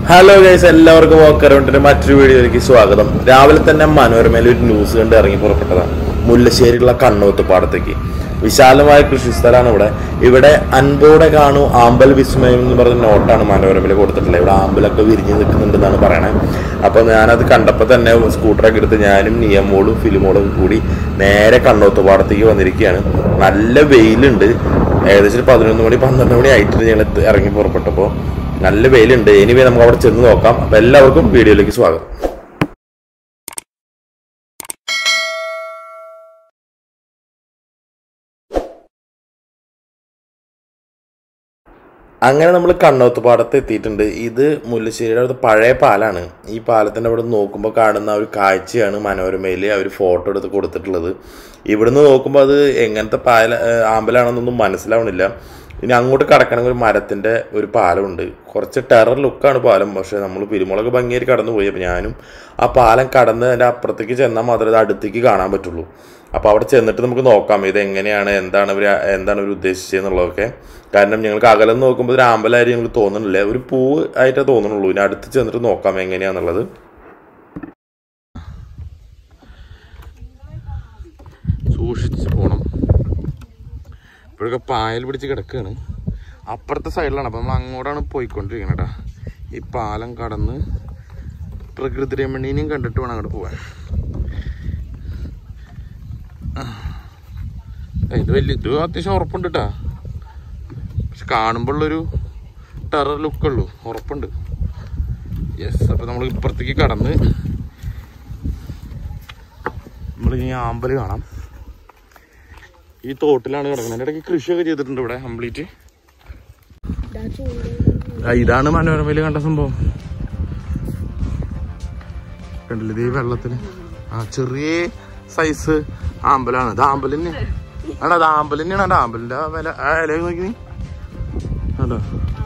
Hello guys എല്ലാവർക്കും വോക്കറൗണ്ടിന്റെ മറ്റൊരു വീഡിയോയിലേക്ക് സ്വാഗതം രാവിലെ തന്നെ മനോരമയിൽ ഒരു ന്യൂസ് കണ്ട് ഇറങ്ങി പുറപ്പെട്ടതാണ് മുല്ലശ്ശേരിയുള്ള കണ്ണൂത്ത് പാടത്തേക്ക് വിശാലമായ കൃഷിസ്ഥലമാണ് ഇവിടെ ഇവിടെ അൻപോടെ കാണൂ ആമ്പൽ വിസ്മയം എന്ന് പറഞ്ഞ നോട്ടാണ് മനോരമയിൽ കൊടുത്തിട്ടുള്ളത് ഇവിടെ ആമ്പലൊക്കെ വിരിഞ്ഞ് നിൽക്കുന്നുണ്ടെന്നാണ് പറയണത് അപ്പോൾ ഞാനത് കണ്ടപ്പോൾ തന്നെ സ്കൂട്ടറൊക്കെ എടുത്ത് ഞാനും നിയമോളും ഫിലിമോളും കൂടി നേരെ കണ്ണൂത്ത് പാടത്തേക്ക് വന്നിരിക്കുകയാണ് നല്ല വെയിലുണ്ട് ഏകദേശം ഒരു പതിനൊന്ന് മണി പന്ത്രണ്ട് മണി ആയിട്ട് ഞങ്ങൾ ഇറങ്ങി പുറപ്പെട്ടപ്പോൾ നല്ല വെയിലുണ്ട് എനിവേ നമുക്ക് അവിടെ ചെന്ന് നോക്കാം അപ്പൊ എല്ലാവർക്കും വീഡിയോയിലേക്ക് സ്വാഗതം അങ്ങനെ നമ്മൾ കണ്ണോത്ത് പാടത്ത് എത്തിയിട്ടുണ്ട് ഇത് മുല്ലശ്ശേരിയുടെ അടുത്ത് പഴയ പാലാണ് ഈ പാലത്തിൻ്റെ അവിടെ നോക്കുമ്പോൾ കാണുന്ന ആ ഒരു കാഴ്ചയാണ് മനോരമയിൽ അവർ ഫോട്ടോ എടുത്ത് കൊടുത്തിട്ടുള്ളത് ഇവിടുന്ന് നോക്കുമ്പോൾ അത് എങ്ങനത്തെ പാല ഏഹ് ആമ്പലാണെന്നൊന്നും മനസ്സിലാവണില്ല ഇനി അങ്ങോട്ട് കടക്കണമെങ്കിൽ ഒരു മരത്തിൻ്റെ ഒരു പാലമുണ്ട് കുറച്ച് ടെറർ ലുക്കാണ് പാലം പക്ഷേ നമ്മൾ പിരിമുളക് ഭംഗിയായി കടന്നു പോയി അപ്പോൾ ഞാനും ആ പാലം കടന്ന് അതിൻ്റെ അപ്പുറത്തേക്ക് ചെന്നാൽ മാത്രമേ അത് അടുത്തേക്ക് കാണാൻ പറ്റുള്ളൂ അപ്പോൾ അവിടെ ചെന്നിട്ട് നമുക്ക് നോക്കാം ഇത് എങ്ങനെയാണ് എന്താണ് ഇവർ എന്താണ് ഇവർ ഉദ്ദേശിച്ചതെന്നുള്ളതൊക്കെ കാരണം ഞങ്ങൾക്ക് അകലം നോക്കുമ്പോൾ ഒരു ആമ്പലായിട്ട് ഞങ്ങൾക്ക് തോന്നുന്നില്ല ഒരു പൂവ് ആയിട്ടേ തോന്നുന്നുള്ളൂ ഇനി അടുത്ത് ചെന്നിട്ട് നോക്കാം എങ്ങനെയാണെന്നുള്ളത് സൂക്ഷിച്ച് പോകണം ഇപ്പോഴൊക്കെ പായൽ പിടിച്ച് കിടക്കുകയാണ് അപ്പുറത്തെ സൈഡിലാണ് അപ്പം നമ്മൾ അങ്ങോട്ടാണ് പോയിക്കൊണ്ടിരിക്കുന്നത് കേട്ടോ ഈ പാലം കടന്ന് പ്രകൃതി രമണീനെയും കണ്ടിട്ട് വേണം അങ്ങോട്ട് പോവാൻ ആ. ഏയ് ഇത് വലിയ ഇത് അത്യാവശ്യം ഉറപ്പുണ്ട് കേട്ടാ പക്ഷെ കാണുമ്പോഴുള്ളൊരു ടെറർ ലുക്കുള്ളൂ ഉറപ്പുണ്ട് യെസ് അപ്പം നമ്മൾ ഇപ്പുറത്തേക്ക് കടന്ന് നമ്മൾ ഇനി ആമ്പല് കാണാം ഈ തോട്ടിലാണ് കിടക്കുന്നത് അതിൻ്റെ ഇടയ്ക്ക് കൃഷിയൊക്കെ ചെയ്തിട്ടുണ്ട് ഇവിടെ കംപ്ലീറ്റ് ഇതാണ് മനോരമയിൽ കണ്ട സംഭവം കണ്ടില്ലേ ഇത് ഈ വെള്ളത്തിന് ആ ചെറിയ സൈസ് ആമ്പലാണ് ഇത് ആമ്പലിന് ആടാ അത് ആമ്പലിനാണ് അത് ആമ്പലിന്റെ ആ വില ആ ഇല നോക്കി നീ അതാ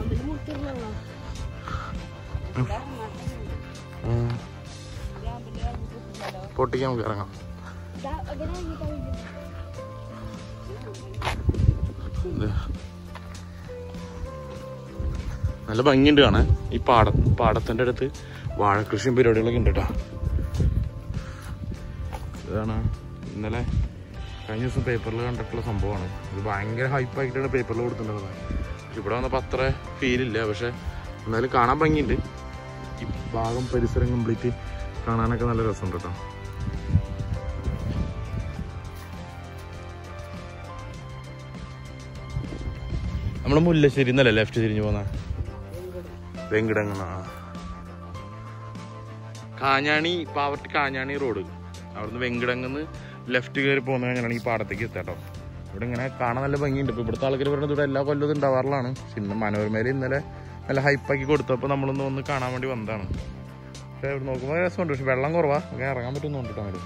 പൊട്ടിക്കാൻ നമുക്ക് ഇറങ്ങാം ഇത്. നല്ല ഭംഗിയുണ്ട് കാണാൻ ഈ പാട പാടത്തിന്റെ അടുത്ത് വാഴക്കൃഷിയും പരിപാടികളൊക്കെ ഉണ്ട് കേട്ടോ ഇതാണ് ഇന്നലെ കഴിഞ്ഞ ദിവസം പേപ്പറിൽ കണ്ടിട്ടുള്ള സംഭവമാണ് ഇത് ഭയങ്കര ഹൈപ്പായിട്ടാണ് പേപ്പറിൽ കൊടുത്തിട്ടുള്ളത് പക്ഷെ ഇവിടെ വന്നപ്പോൾ അത്ര ഫീലില്ല പക്ഷെ എന്നാലും കാണാൻ ഭംഗിയുണ്ട് ഈ ഭാഗം പരിസരം കംപ്ലീറ്റ് കാണാനൊക്കെ നല്ല രസമുണ്ട് കേട്ടോ നമ്മുടെ മുല്ലശ്ശേരി എന്നല്ലേ ലെഫ്റ്റ് തിരിഞ്ഞു പോന്ന വെങ്കിടങ്ങണ കാഞ്ഞാണി പാവർട്ടി കാഞ്ഞാണി റോഡ് അവിടുന്ന് വെങ്കിടങ്ങന്ന് ലെഫ്റ്റ് കയറി പോകുന്ന കഴിഞ്ഞാണ് ഈ പാടത്തേക്ക് എത്താട്ടോ ഇവിടെ ഇങ്ങനെ കാണാൻ നല്ല ഭംഗിയുണ്ട് ഇപ്പൊ ഇവിടുത്തെ ആൾക്കാർ പറയുന്നത് ഇവിടെ എല്ലാ കൊല്ലവും ഇത് ഉണ്ടാവാറുള്ളതാണ് പക്ഷെ ഇന്ന് മനോരമയിൽ ഇന്നലെ നല്ല ഹൈപ്പാക്കി കൊടുത്തപ്പോൾ നമ്മളൊന്ന് ഒന്ന് കാണാൻ വേണ്ടി വന്നതാണ് പക്ഷെ ഇവിടെ നോക്കുമ്പോൾ രസമുണ്ട് പക്ഷെ വെള്ളം കുറവാ അങ്ങനെ ഇറങ്ങാൻ പറ്റുന്നുണ്ട് കേട്ടോ അങ്ങോട്ട്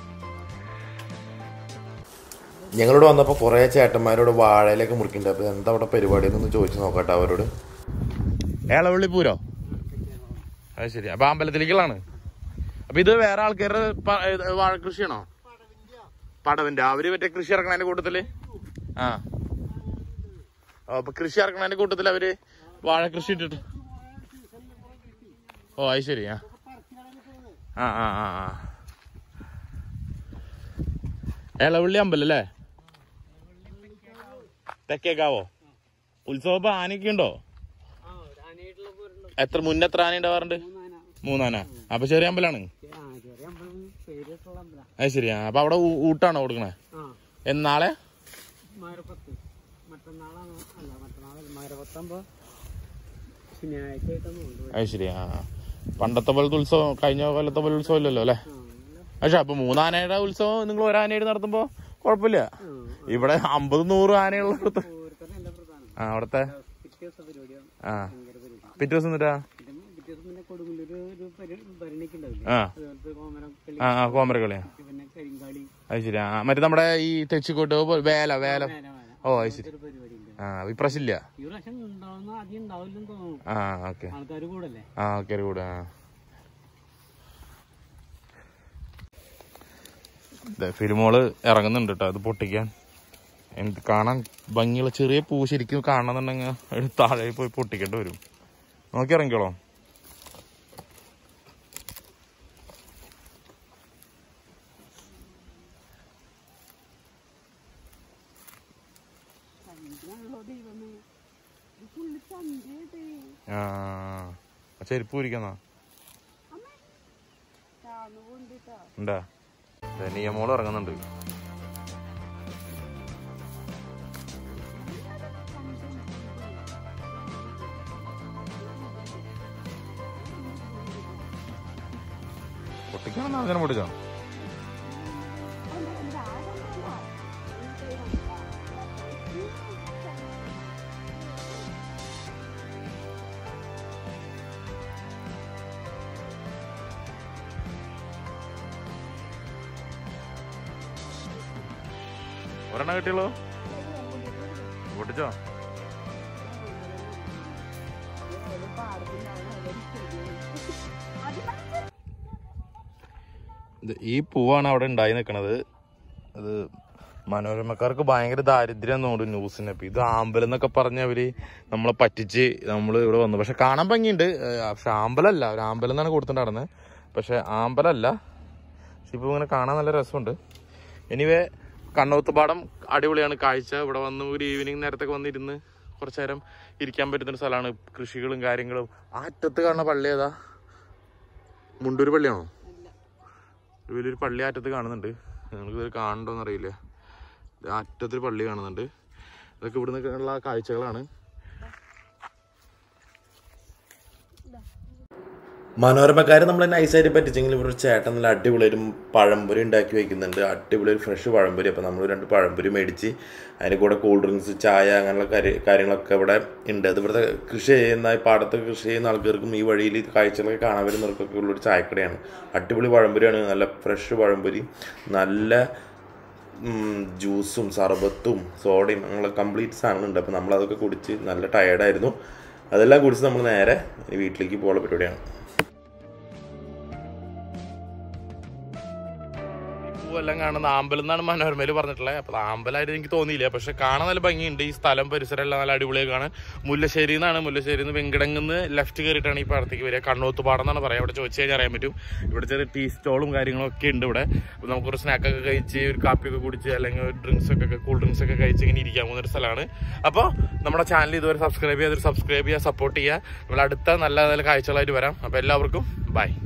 ഞങ്ങളോട് വന്നപ്പോൾ കുറേ ചേട്ടന്മാരോട് വാഴയിലൊക്കെ മുറിക്കുന്നുണ്ട് അപ്പോൾ എന്താ അവിടെ പരിപാടി എന്നൊന്ന് ചോദിച്ചു നോക്കട്ടെ അവരോട് ഏളവള്ളി പൂരോ അത് ശരി അപ്പൊ അമ്പലത്തിലേക്കുള്ളതാണ് അപ്പൊ ഇത് വേറെ ആൾക്കാരുടെ പ- ഇത് വാഴ കൃഷിയാണോ പടവിന്റെ അവര് മറ്റേ കൃഷി ഇറക്കണതിന്റെ കൂട്ടത്തില് ആ ഓ, അപ്പൊ കൃഷി ഇറക്കണതിന്റെ കൂട്ടത്തില് അവര് വാഴ കൃഷി ഇട്ടിട്ട് ഓ അത് ശരി ആ ആ ആ ആ ആ ഏളവള്ളി അമ്പലം അല്ലേ തെക്കേക്കാവോ ഉത്സവം ഇപ്പൊ ആനയൊക്കെ ഉണ്ടോ എത്ര മുന്നേ എത്ര ആന ഉണ്ടാവാറുണ്ട് മൂന്നാന അപ്പൊ ചെറിയ അമ്പലാണ് അത് ശരിയാ അപ്പൊ അവിടെ ഊ- ഊട്ടാണോ കൊടുക്കണേ എന്നാളെ മറ്റന്നാളാണ് അല്ല മറ്റന്നാളല്ല മരപത്താകുമ്പോ ശനിയാഴ്ച ആയിട്ടാണ് കൊണ്ടുപോയി അത് ശരിയാ ആ. പണ്ടത്തെ പോലത്തെ ഉത്സവം കഴിഞ്ഞ കൊല്ലത്തെ പോലെ ഉത്സവം ഇല്ലല്ലോ അല്ലേ പക്ഷെ അപ്പൊ മൂന്നാനയുടെ ഉത്സവം നിങ്ങൾ ഒരാനയുടെ നടത്തുമ്പോ കുഴപ്പമില്ല ഇവിടെ അമ്പത് നൂറ് ആനയുള്ള ഇവിടുത്തെ ഓരോരുത്തരും എന്റെ പ്രധാനം ആ അവിടുത്തെ പിറ്റേ ദിവസം പരിപാടിയാണ് ആ ഭയങ്കര പരിപാടി പിറ്റേ ദിവസം എന്നിട്ടാ പിന്നെ പിറ്റേ ദിവസം പിന്നെ കൊടുങ്ങല്ലൂര് ഒരു ഭരണിക്ക് ഉണ്ടാവില്ലേ ആ അതുപോലത്തെ കോമരം കളി ആ ആ കോമരക്കളിയാ പിന്നെ കരിങ്കാളി അത് ശരി ആ മറ്റേ നമ്മുടെ ഈ തെച്ചിക്കോട്ട് പോ- വേല വേല വേല വേല ഓ അത് ശരി ഒരു പരിപാടി ഉണ്ട് ആ ഇപ്രാവശ്യം ഇല്ല ഈ പ്രാവശ്യം ഉണ്ടാവുന്ന ആദ്യം ഉണ്ടാവില്ലെന്ന് തോന്നുന്നു ആ ഓക്കെ ആൾക്കാർ കൂടല്ലേ ആ ഓക്കെ കൂടെ ആ ദേ, ഫിലിമോള് ഇറങ്ങുന്നുണ്ട് കേട്ടോ അത് പൊട്ടിക്കാൻ എനിക്ക് കാണാൻ ഭംഗിയുള്ള ചെറിയ പൂ ശരിക്കും കാണണമെന്നുണ്ടെങ്കിൽ ഒരു താഴെ പോയി പൊട്ടിക്കേണ്ടി വരും നോക്കി ഇറങ്ങിക്കോളോ ആ ചെരുപ്പ് കുരിക്കുന്ന ഉണ്ടാ നിയമോളം ഇറങ്ങുന്നുണ്ട് പൊട്ടിക്കണം അങ്ങനെ പൊട്ടിച്ചോ ഒരെണ്ണം കിട്ടിയുള്ളൂ പൊട്ടിച്ചോ ഇത് ഈ പൂവാണ് അവിടെ ഉണ്ടായി നിൽക്കണത് അത് മനോരമക്കാർക്ക് ഭയങ്കര ദാരിദ്ര്യം തോന്നുന്നു ന്യൂസിനെ ഇപ്പൊ ഇത് ആമ്പലം എന്നൊക്കെ പറഞ്ഞ് അവര് നമ്മളെ പറ്റിച്ച് നമ്മൾ ഇവിടെ വന്നു പക്ഷെ കാണാൻ ഭംഗിയുണ്ട് ഏഹ് പക്ഷെ ആമ്പലല്ല ഒരു ആമ്പലം എന്നാണ് കൊടുത്തിട്ട് നടന്നത് പക്ഷെ ആമ്പലല്ല പക്ഷെ ഇപ്പൊ ഇങ്ങനെ കാണാൻ നല്ല രസമുണ്ട് എനിവേ കണ്ണോത്തുപാടം അടിപൊളിയാണ് കാഴ്ച ഇവിടെ വന്ന് ഒരു ഈവനിങ് നേരത്തൊക്കെ വന്നിരുന്ന് കുറച്ചു നേരം ഇരിക്കാൻ പറ്റുന്ന സ്ഥലമാണ് കൃഷികളും കാര്യങ്ങളും ആ അറ്റത്ത് കാണുന്ന പള്ളി ഏതാ മുണ്ടൂര് പള്ളിയാണോ ഒരു വലിയൊരു പള്ളി അറ്റത്ത് കാണുന്നുണ്ട് നിങ്ങൾക്ക് ഇത് കാണണ്ടോന്ന് അറിയില്ല ഇത് അറ്റത്തൊരു പള്ളി കാണുന്നുണ്ട് ഇതൊക്കെ ഇവിടുന്ന് ഉള്ള കാഴ്ചകളാണ് മനോരമക്കാർ നമ്മളെ നൈസായിട്ട് പറ്റിച്ചെങ്കിൽ ഇവിടെ ഒരു ചേട്ടൻ നല്ല അടിപൊളി ഒരു പഴംപൊരി ഉണ്ടാക്കി വെക്കുന്നുണ്ട് അടിപൊളി ഒരു ഫ്രഷ് പഴംപൊരി അപ്പോൾ നമ്മൾ രണ്ട് പഴംപൊരി മേടിച്ച് അതിൻ്റെ കൂടെ കൂൾ ഡ്രിങ്ക്സ് ചായ അങ്ങനെയുള്ള കാര്യ കാര്യങ്ങളൊക്കെ ഇവിടെ ഉണ്ട് അത് ഇവിടുത്തെ കൃഷി ചെയ്യുന്ന ഈ പാടത്ത് കൃഷി ചെയ്യുന്ന ആൾക്കാർക്കും ഈ വഴിയിൽ കാഴ്ചകളൊക്കെ കാണാൻ വരുന്നവർക്കൊക്കെ ഉള്ളൊരു ചായക്കടയാണ് അടിപൊളി പഴംപൊരിയാണ് നല്ല ഫ്രഷ് പഴംപൊരി നല്ല ഉം, ജ്യൂസും സർബത്തും സോഡയും അങ്ങനെ കംപ്ലീറ്റ് സാധനങ്ങളുണ്ട് അപ്പോൾ നമ്മളതൊക്കെ കുടിച്ച് നല്ല ടയേർഡായിരുന്നു അതെല്ലാം കുടിച്ച് നമ്മൾ നേരെ വീട്ടിലേക്ക് പോകാനുള്ള പരിപാടിയാണ് പൂവെല്ലാം കാണുന്ന ആമ്പലം എന്നാണ് മനോരമയിൽ പറഞ്ഞിട്ടുള്ളത് അപ്പോൾ ആമ്പലമായിട്ട് എനിക്ക് തോന്നിയില്ല പക്ഷെ കാണാൻ നല്ല ഭംഗിയുണ്ട് ഈ സ്ഥലം പരിസരം എല്ലാം നല്ല അടിപൊളിയായി കാണാൻ മുല്ലശ്ശേരി എന്നാണ് മുല്ലശ്ശേരി നിന്ന് വെങ്കിടങ്ങുന്ന് ലെഫ്റ്റ് കയറിയിട്ടാണ് ഈ പാടത്തേക്ക് വരിക കണ്ണൂത്തുപാടം എന്നാണ് പറയാം ഇവിടെ ചോദിച്ചു കഴിഞ്ഞാൽ അറിയാൻ പറ്റും ഇവിടെ ചെറിയ ടീ സ്റ്റോളും കാര്യങ്ങളും ഒക്കെ ഉണ്ട് ഇവിടെ അപ്പോൾ നമുക്കൊരു സ്നാക്കൊക്കെ കഴിച്ച് ഒരു കാപ്പിയൊക്കെ കുടിച്ച് അല്ലെങ്കിൽ ഒരു ഡ്രിങ്ക്സ് ഒക്കെ കൂൾ ഡ്രിങ്ക്സ് ഒക്കെ കഴിച്ച് ഇങ്ങനെ ഇരിക്കാൻ പോകുന്ന ഒരു സ്ഥലമാണ് അപ്പോൾ നമ്മുടെ ചാനൽ ഇതുവരെ സബ്സ്ക്രൈബ് ചെയ്യാതെ സബ്സ്ക്രൈബ് ചെയ്യുക സപ്പോർട്ട് ചെയ്യുക നമ്മൾ അടുത്ത നല്ല നല്ല കാഴ്ചകളായിട്ട് വരാം അപ്പോൾ എല്ലാവർക്കും ബൈ